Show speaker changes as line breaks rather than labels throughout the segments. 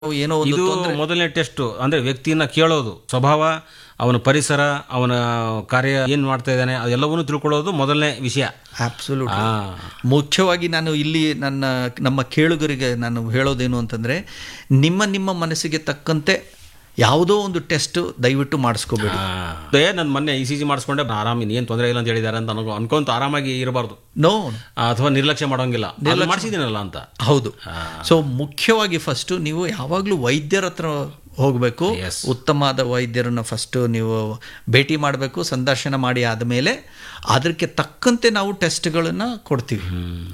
ಏನೋ ಒಂದು
ಇದು ಮೊದಲನೇ ಟೆಸ್ಟ್ ಅಂದ್ರೆ ವ್ಯಕ್ತಿಯನ್ನ ಕೇಳೋದು ಸ್ವಭಾವ ಅವನ ಪರಿಸರ ಅವನ ಕಾರ್ಯ ಏನ್ ಮಾಡ್ತಾ ಇದ್ದಾನೆ ಅದೆಲ್ಲವನ್ನೂ ತಿಳ್ಕೊಳ್ಳೋದು ಮೊದಲನೇ ವಿಷಯ
ಅಬ್ಸಲ್ಯೂಟ್
ಆ,
ಮುಖ್ಯವಾಗಿ ನಾನು ಇಲ್ಲಿ ನನ್ನ ನಮ್ಮ ಕೇಳುಗರಿಗೆ ನಾನು ಹೇಳೋದೇನು ಅಂತಂದ್ರೆ ನಿಮ್ಮ ನಿಮ್ಮ ಮನಸ್ಸಿಗೆ ತಕ್ಕಂತೆ ಯಾವುದೋ ಒಂದು ಟೆಸ್ಟ್ ದಯವಿಟ್ಟು ಮಾಡಿಸ್ಕೋಬೇಡಿ
ಆ. ಏ ನನ್ನ ಮೊನ್ನೆ ಇ ಸಿ ಜಿ ಮಾಡಿಸ್ಕೊಂಡೆ ಆರಾಮ ಏನು ತೊಂದರೆ ಇಲ್ಲ ಅಂತ ಹೇಳಿದ್ದಾರೆ ಅಂತ ಅನ್ಕೊ ಅನ್ಕೊಂತ ಆರಾಮಾಗಿ ಇರಬಾರ್ದು
ನೋ
ಅಥವಾ ನಿರ್ಲಕ್ಷ್ಯ ಮಾಡೋಂಗಿಲ್ಲ ಮಾಡಿಸಿದ್ದೀನಲ್ಲ ಅಂತ
ಹೌದು ಸೊ ಮುಖ್ಯವಾಗಿ ಫಸ್ಟ್ ನೀವು ಯಾವಾಗಲೂ ವೈದ್ಯರ ಹತ್ರ ಹೋಗಬೇಕು
Yes.
ಉತ್ತಮವಾದ ವೈದ್ಯರನ್ನ ಫಸ್ಟ್ ನೀವು ಭೇಟಿ ಮಾಡಬೇಕು ಸಂದರ್ಶನ ಮಾಡಿ ಆದಮೇಲೆ ಅದಕ್ಕೆ ತಕ್ಕಂತೆ ನಾವು ಟೆಸ್ಟ್ಗಳನ್ನು ಕೊಡ್ತೀವಿ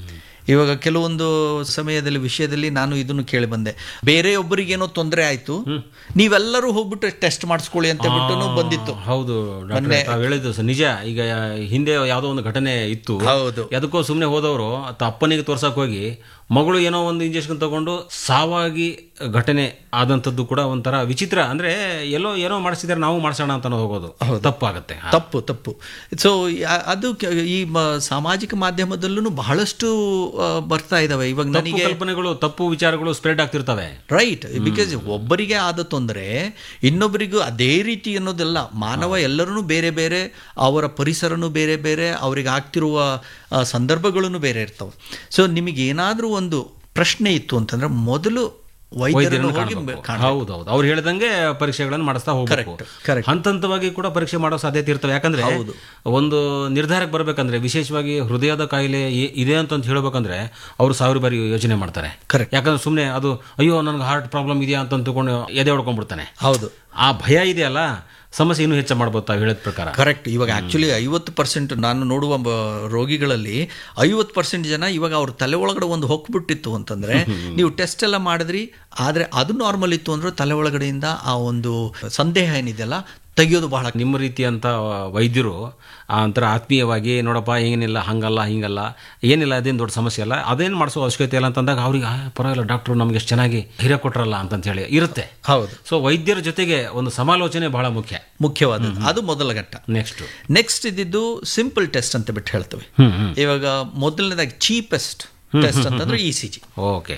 ಇವಾಗ ಕೆಲವೊಂದು ಸಮಯದಲ್ಲಿ ವಿಷಯದಲ್ಲಿ ನಾನು ಇದನ್ನು ಕೇಳಿ ಬಂದೆ ಬೇರೆಯೊಬ್ಬರಿಗೇನೋ ತೊಂದರೆ ಆಯ್ತು ನೀವೆಲ್ಲರೂ ಹೋಗ್ಬಿಟ್ಟು ಟೆಸ್ಟ್ ಮಾಡಿಸ್ಕೊಳ್ಳಿ ಅಂತ ಬಿಟ್ಟು ಬಂದಿತ್ತು
ಹೌದು ಡಾಕ್ಟ್ರೆ, ತಾವ್ ಹೇಳಿದ್ದು ಸ- ನಿಜ ಈಗ ಹಿಂದೆ ಯಾವುದೋ ಒಂದು ಘಟನೆ ಇತ್ತು
ಹೌದು
ಎದಕ್ಕೋ ಸುಮ್ಮನೆ ಹೋದವರು ತ ಅಪ್ಪನಿಗೆ ತೋರ್ಸಕ್ ಹೋಗಿ ಮಗಳು ಏನೋ ಒಂದು ಇಂಜೆಕ್ಷನ್ ತಗೊಂಡು ಸಾವಾಗಿ ಘಟನೆ ಆದಂಥದ್ದು ಕೂಡ ಒಂಥರ ವಿಚಿತ್ರ ಅಂದ್ರೆ ಎಲ್ಲೋ ಏನೋ ಮಾಡಿಸಿದಾರೆ ನಾವು ಮಾಡಿಸೋಣ ಅಂತ ಅನ್ನೋದು ಹೋಗೋದು ತಪ್ಪಾಗತ್ತೆ ಹಾ.
ತಪ್ಪು ತಪ್ಪು ಸೊ ಅದು ಕೆ- ಈ ಮ- ಸಾಮಾಜಿಕ ಮಾಧ್ಯಮದಲ್ಲೂ ಬಹಳಷ್ಟು ಆ, ಬರ್ತಾ ಇದಾವೆ ಇವಾಗ
ತಪ್ಪು
ನನಗೆ
ಕಲ್ಪನೆಗಳು ತಪ್ಪು ವಿಚಾರಗಳು ಸ್ಪ್ರೆಡ್ ಆಗ್ತಿರ್ತವೆ
ರೈಟ್ ಬಿಕಾಸ್ ಒಬ್ಬರಿಗೆ ಆದ ತೊಂದರೆ ಇನ್ನೊಬ್ಬರಿಗೂ ಅದೇ ರೀತಿ ಅನ್ನೋದಲ್ಲ ಮಾನವ ಎಲ್ಲರೂ ಬೇರೆ ಬೇರೆ ಅವರ ಪರಿಸರನೂ ಬೇರೆ ಬೇರೆ ಅವರಿಗೆ ಆಗ್ತಿರುವ ಆ, ಸಂದರ್ಭಗಳೂ ಬೇರೆ ಇರ್ತವೆ ಸೊ ನಿಮಗೆ ಏನಾದರೂ ಒಂದು ಪ್ರಶ್ನೆ ಇತ್ತು ಅಂತಂದ್ರೆ ಮೊದಲು ವೈದ್ಯರನ್ನು ಹೋಗಿ ಕಾಣ
ಹೌದೌದು ಅವ್ರು ಹೇಳ್ದಂಗೆ ಪರೀಕ್ಷೆಗಳನ್ನು ಮಾಡಿಸ್ತಾ ಹೋಗ್ಬೇಕು
correct.
ಹಂತ ಹಂತವಾಗಿ ಕೂಡ ಪರೀಕ್ಷೆ ಮಾಡೋ ಸಾಧ್ಯತೆ ಇರ್ತವೆ ಯಾಕಂದ್ರೆ ಒಂದು ನಿರ್ಧಾರಕ್ಕೆ ಬರ್ಬೇಕಂದ್ರೆ ವಿಶೇಷವಾಗಿ ಹೃದಯದ ಕಾಯಿಲೆ ಇ- ಇದೆ ಅಂತ ಹೇಳ್ಬೇಕಂದ್ರೆ ಅವರು ಸಾವಿರ ಬಾರಿ ಯೋಚನೆ ಮಾಡ್ತಾರೆ
Correct.
ಯಾಕಂದ್ರೆ ಸುಮ್ಮನೆ ಅದು ಅಯ್ಯೋ ನನಗೆ ಹಾರ್ಟ್ ಪ್ರಾಬ್ಲಮ್ ಇದೆಯಾ ಅಂತ ತಿಳ್ಕೊಂಡು ಎದೆ ಹೊಡ್ಕೊಂಡ್ಬಿಡ್ತಾನೆ
ಹೌದು
ಆ ಭಯ ಇದೆಯಲ್ಲ ಸಮಸ್ಯೆ ಇನ್ನೂ ಹೆಚ್ಚು ಮಾಡ್ಬೋದು ತಾವು ಹೇಳಿದ ಪ್ರಕಾರ
ಕರೆಕ್ಟ್ ಇವಾಗ ಆಕ್ಚುಲಿ ಐವತ್ತು ಪರ್ಸೆಂಟ್ ನಾನು ನೋಡುವ ಬ- ರೋಗಿಗಳಲ್ಲಿ ಐವತ್ತು ಪರ್ಸೆಂಟ್ ಜನ ಇವಾಗ ಅವ್ರ ತಲೆ ಒಳಗಡೆ ಒಂದು ಹೊಕ್ಬಿಟ್ಟಿತ್ತು ಅಂತಂದ್ರೆ ನೀವು ಟೆಸ್ಟ್ ಎಲ್ಲ ಮಾಡಿದ್ರಿ ಆದ್ರೆ ಅದು ನಾರ್ಮಲ್ ಇತ್ತು ಅಂದ್ರೆ ತಲೆ ಒಳಗಡೆಯಿಂದ ಆ ಒಂದು ಸಂದೇಹ ಏನಿದೆಯಲ್ಲ ತೆಗೆಯೋದು ಬಹಳ
ನಿಮ್ಮ ರೀತಿಯಂಥ ವೈದ್ಯರು ಆ ಒಂಥರ ಆತ್ಮೀಯವಾಗಿ ನೋಡಪ್ಪ ಏನಿಲ್ಲ ಹಂಗಲ್ಲ ಹಿಂಗಲ್ಲ ಏನಿಲ್ಲ ಅದೇನು ದೊಡ್ಡ ಸಮಸ್ಯೆ ಅಲ್ಲ ಅದೇನು ಮಾಡಿಸೋ ಅವಶ್ಯಕತೆ ಇಲ್ಲ ಅಂತಂದಾಗ ಅವ್ರಿಗೆ ಆ, ಪರವಾಗಿಲ್ಲ ಡಾಕ್ಟ್ರು ನಮ್ಗೆ ಎಷ್ಟು ಚೆನ್ನಾಗಿ ಹಿರಿಯ ಕೊಟ್ರಲ್ಲ ಅಂತಂತ ಹೇಳಿ ಇರುತ್ತೆ
ಹೌದು
ಸೊ ವೈದ್ಯರ ಜೊತೆಗೆ ಒಂದು ಸಮಾಲೋಚನೆ ಬಹಳ ಮುಖ್ಯ
ಮುಖ್ಯವಾದದ್ದು ಅದು ಮೊದಲ ಘಟ್ಟ
ನೆಕ್ಸ್ಟ್
ನೆಕ್ಸ್ಟ್ ಇದ್ದಿದ್ದು ಸಿಂಪಲ್ ಟೆಸ್ಟ್ ಅಂತ ಬಿಟ್ಟು ಹೇಳ್ತೇವೆ
ಹ್ಮ್ ಹ್ಮ್
ಇವಾಗ ಮೊದಲನೇದಾಗಿ ಚೀಪೆಸ್ಟ್ ಟೆಸ್ಟ್ ಅಂತಂದ್ರೆ E C G
okay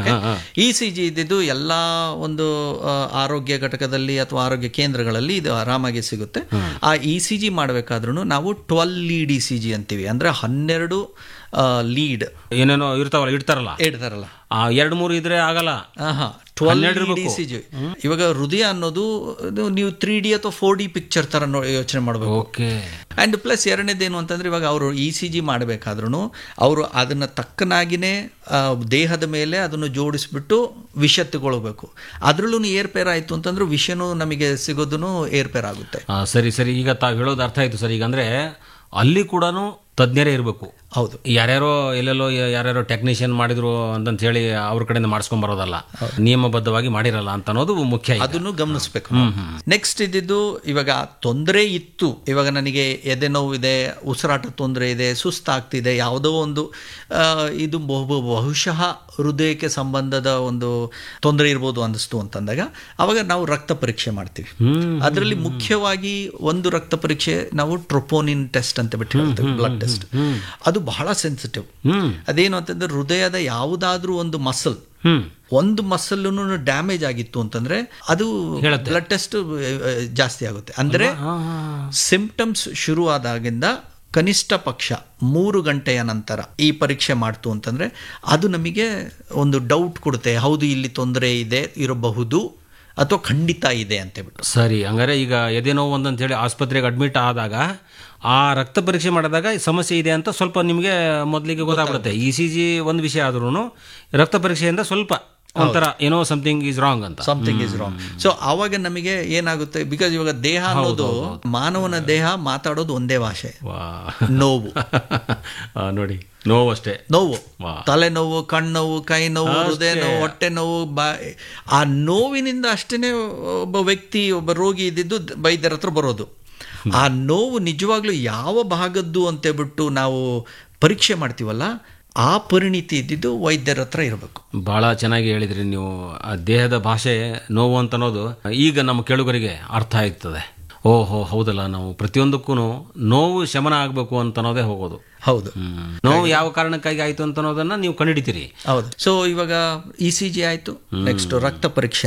E C G ಇದ್ದಿದ್ದು ಎಲ್ಲ ಒಂದು ಆ, ಆರೋಗ್ಯ ಘಟಕದಲ್ಲಿ ಅಥವಾ ಆರೋಗ್ಯ ಕೇಂದ್ರಗಳಲ್ಲಿ ಇದು ಆರಾಮಾಗಿ ಸಿಗುತ್ತೆ ಆ ಇ ಸಿ ಜಿ ಮಾಡಬೇಕಾದ್ರೂ ನಾವು twelve lead E C G ಅಂತೀವಿ ಅಂದ್ರೆ ಹನ್ನೆರಡು ಲೀಡ್
ಏನೇನೋ ಇರ್ತಾವಲ್ಲ ಇಡ್ತಾರಲ್ಲ
ಇಡ್ತಾರಲ್ಲ
ಆ ಎರಡು ಮೂರು ಇದ್ರೆ ಆಗಲ್ಲ
ಆಹಾ ಟ್ವೆಲ್
ಹನ್ನೆರಡು
ಲೀಡ್ ಇ
ಇರ್ಬೇಕು.
ಸಿ ಜಿ ಇವಾಗ ಹೃದಯ ಅನ್ನೋದು ಇದು ನೀವು ತ್ರೀ ಡಿ ಅಥವಾ ಫೋರ್ ಡಿ ಪಿಕ್ಚರ್ ತರ ನೋ- ಯೋಚನೆ ಮಾಡಬೇಕು
ಓಕೆ
ಆ್ಯಂಡ್ ಪ್ಲಸ್ ಎರಡನೇದೇನು ಅಂತಂದ್ರೆ ಇವಾಗ ಅವರು ಇ ಸಿ ಜಿ ಮಾಡಬೇಕಾದ್ರೂ ಅವರು ಅದನ್ನು ತಕ್ಕನಾಗಿನೇ ಆ, ದೇಹದ ಮೇಲೆ ಅದನ್ನು ಜೋಡಿಸ್ಬಿಟ್ಟು ವಿಷ ತಗೊಳ್ಬೇಕು ಅದರಲ್ಲೂ ಏರ್ಪೇರ್ ಆಯಿತು ಅಂತಂದ್ರೆ ವಿಷನೂ ನಮಗೆ ಸಿಗೋದೂ ಏರ್ಪೇರ್ ಆಗುತ್ತೆ
ಸರಿ ಸರಿ ಈಗ ತಾವು ಹೇಳೋದು ಅರ್ಥ ಆಯ್ತು ಸರ್ ಈಗ ಅಂದ್ರೆ ಅಲ್ಲಿ ಕೂಡ ತಜ್ಞರೇ ಇರಬೇಕು
ಹೌದು
ಯಾರ್ಯಾರೋ ಎಲ್ಲೆಲ್ಲೋ ಯಾರ್ಯಾರೋ ಟೆಕ್ನಿಷಿಯನ್ ಮಾಡಿದ್ರು ಅಂತಂತ ಹೇಳಿ ಅವ್ರ ಕಡೆಯಿಂದ ಮಾಡಿಸ್ಕೊಂಡ್ ಬರೋದಲ್ಲ ನಿಯಮಬದ್ಧವಾಗಿ ಮಾಡಿರಲ್ಲ ಅಂತ ಅನ್ನೋದು ಮುಖ್ಯ ಈಗ.
ಅದನ್ನು ಗಮನಿಸ್ಬೇಕು ನೆಕ್ಸ್ಟ್ ಇದ್ದಿದ್ದು ಇವಾಗ ತೊಂದರೆ ಇತ್ತು ಇವಾಗ ನನಗೆ ಎದೆ ನೋವಿದೆ ಉಸಿರಾಟ ತೊಂದರೆ ಇದೆ ಸುಸ್ತಾಗ್ತಿದೆ ಯಾವುದೋ ಒಂದು ಆ, ಇದು ಬಹು- ಬಹುಶಃ ಹೃದಯಕ್ಕೆ ಸಂಬಂಧದ ಒಂದು ತೊಂದರೆ ಇರ್ಬೋದು ಅನ್ನಿಸ್ತು ಅಂತಂದಾಗ ಅವಾಗ ನಾವು ರಕ್ತ ಪರೀಕ್ಷೆ ಮಾಡ್ತೀವಿ ಅದರಲ್ಲಿ ಮುಖ್ಯವಾಗಿ ಒಂದು ರಕ್ತ ಪರೀಕ್ಷೆ ನಾವು ಟ್ರೊಪೋನಿನ್ ಟೆಸ್ಟ್ ಅಂತ ಬಿಟ್ಟು ಹೇಳ್ತೀವಿ ಬ್ಲಡ್ ಟೆಸ್ಟ್ ಅದು ಬಹಳ ಸೆನ್ಸಿಟಿವ್
ಹ್ಮ್
ಅದೇನು ಅಂತಂದ್ರೆ ಹೃದಯದ ಯಾವುದಾದ್ರೂ ಒಂದು ಮಸಲ್
ಹ್ಮ್
ಒಂದು ಮಸಲ್ಲು ಡ್ಯಾಮೇಜ್ ಆಗಿತ್ತು ಅಂತಂದ್ರೆ ಅದು ಬ್ಲಡ್ ಟೆಸ್ಟ್ ಜಾಸ್ತಿ ಆಗುತ್ತೆ ಅಂದ್ರೆ ಸಿಂಪ್ಟಮ್ಸ್ ಶುರು ಆದಾಗಿಂದ ಕನಿಷ್ಠ ಪಕ್ಷ ಮೂರು ಗಂಟೆಯ ನಂತರ ಈ ಪರೀಕ್ಷೆ ಮಾಡ್ತು ಅಂತಂದ್ರೆ ಅದು ನಮಗೆ ಒಂದು ಡೌಟ್ ಕೊಡುತ್ತೆ ಹೌದು ಇಲ್ಲಿ ತೊಂದರೆ ಇದೆ ಇರಬಹುದು ಅಥವಾ ಖಂಡಿತ ಇದೆ ಅಂತ ಹೇಳ್ಬಿಟ್ಟು
ಸರಿ ಹಂಗಾರೆ ಈಗ ಎದೆ ನೋವು ಒಂದಂತ ಹೇಳಿ ಆಸ್ಪತ್ರೆಗೆ ಅಡ್ಮಿಟ್ ಆದಾಗ ಆ ರಕ್ತ ಪರೀಕ್ಷೆ ಮಾಡಿದಾಗ ಈ ಸಮಸ್ಯೆ ಇದೆ ಅಂತ ಸ್ವಲ್ಪ ನಿಮಗೆ ಮೊದಲಿಗೆ ಗೊತ್ತಾಗ್ಬಿಡುತ್ತೆ ಇ ಸಿ ಜಿ ಒಂದು ವಿಷಯ ಆದ್ರೂ ರಕ್ತ ಪರೀಕ್ಷೆಯಿಂದ ಸ್ವಲ್ಪ ಒಂಥರ ಏನೋ ಸಮಥಿಂಗ್ ಈಸ್ ರಾಂಗ್ ಅಂತ
ಸಮಥಿಂಗ್ ಇಸ್ ರಾಂಗ್ ಸೊ ಆವಾಗ ನಮಗೆ ಏನಾಗುತ್ತೆ ಬಿಕಾಸ್ ಇವಾಗ ದೇಹ ಅನ್ನೋದು ಮಾನವನ ದೇಹ ಮಾತಾಡೋದು ಒಂದೇ ಭಾಷೆ
ವಾ
ನೋವು
ಆ, ನೋಡಿ ನೋವು ಅಷ್ಟೇ
ನೋವು
ವಾ.
ತಲೆನೋವು ಕಣ್ಣೋವು ಕೈ ನೋವು ಹೃದಯ ನೋವು ಹೊಟ್ಟೆ ನೋವು ಬಾ ಆ ನೋವಿನಿಂದ ಅಷ್ಟೇ ಒಬ್ಬ ವ್ಯಕ್ತಿ ಒಬ್ಬ ರೋಗಿ ಇದ್ದಿದ್ದು ವೈದ್ಯರ ಹತ್ರ ಬರೋದು ಆ ನೋವು ನಿಜವಾಗ್ಲೂ ಯಾವ ಭಾಗದ್ದು ಅಂತೇಳ್ಬಿಟ್ಟು ನಾವು ಪರೀಕ್ಷೆ ಮಾಡ್ತೀವಲ್ಲ ಆ ಪರಿಣಿತಿ ಇದ್ದಿದ್ದು ವೈದ್ಯರ ಹತ್ರ ಇರಬೇಕು
ಬಹಳ ಚೆನ್ನಾಗಿ ಹೇಳಿದ್ರಿ ನೀವು ಆ ದೇಹದ ಭಾಷೆ ನೋವು ಅಂತ ಅನ್ನೋದು ಈಗ ನಮ್ಮ ಕೇಳುಗರಿಗೆ ಅರ್ಥ ಆಯ್ತದೆ ಓಹೋ ಹೌದಲ್ಲ ನಾವು ಪ್ರತಿಯೊಂದಕ್ಕೂ ನೋವು ಶಮನ ಆಗಬೇಕು ಅಂತ ಅನ್ನೋದೇ ಹೋಗೋದು
ಹೌದು
ಹ್ಮ್. ನೋವು ಯಾವ ಕಾರಣಕ್ಕಾಗಿ ಆಯ್ತು ಅಂತ ಅನ್ನೋದನ್ನ ನೀವು ಕಂಡುಹಿಡಿತೀರಿ
ಹೌದು ಸೊ ಇವಾಗ ಇ ಸಿ ಜಿ ಆಯ್ತು ನೆಕ್ಸ್ಟ್ ರಕ್ತ ಪರೀಕ್ಷೆ